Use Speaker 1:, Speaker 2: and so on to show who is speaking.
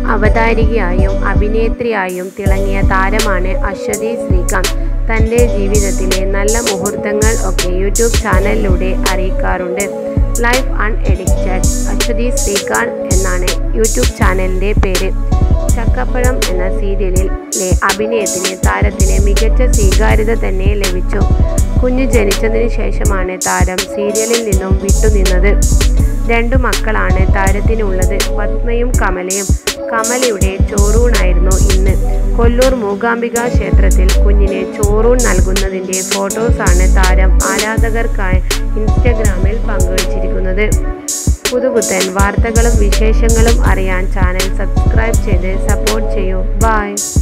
Speaker 1: അവതാരികയായും അഭിനേത്രിയായും തിളങ്ങിയ താരമാണ് അശ്വതി ശ്രീകാന്ത് തൻ്റെ ജീവിതത്തിലെ നല്ല മുഹൂർത്തങ്ങൾ ഒക്കെ യൂട്യൂബ് ചാനലിലൂടെ അറിയിക്കാറുണ്ട് ലൈഫ് അൺഎഡിക്റ്റഡ് അശ്വതി ശ്രീകാന്ത് എന്നാണ് യൂട്യൂബ് ചാനലിൻ്റെ പേര് ചക്കപ്പഴം എന്ന സീരിയലിലെ അഭിനയത്തിന് താരത്തിന് മികച്ച സ്വീകാര്യത തന്നെ ലഭിച്ചു കുഞ്ഞ് ജനിച്ചതിന് ശേഷമാണ് താരം സീരിയലിൽ നിന്നും വിട്ടുനിന്നത് രണ്ടു മക്കളാണ് താരത്തിനുള്ളത് പത്മയും കമലയും കമലയുടെ ചോറൂണായിരുന്നു ഇന്ന് കൊല്ലൂർ മൂകാംബിക ക്ഷേത്രത്തിൽ കുഞ്ഞിന് ചോറൂൺ നൽകുന്നതിൻ്റെ ഫോട്ടോസാണ് താരം ആരാധകർക്കായി ഇൻസ്റ്റഗ്രാമിൽ പങ്കുവച്ചിരിക്കുന്നത് പുതുപുത്തൻ വാർത്തകളും വിശേഷങ്ങളും അറിയാൻ ചാനൽ സബ്സ്ക്രൈബ് ചെയ്ത് സപ്പോർട്ട് ചെയ്യൂ ബൈ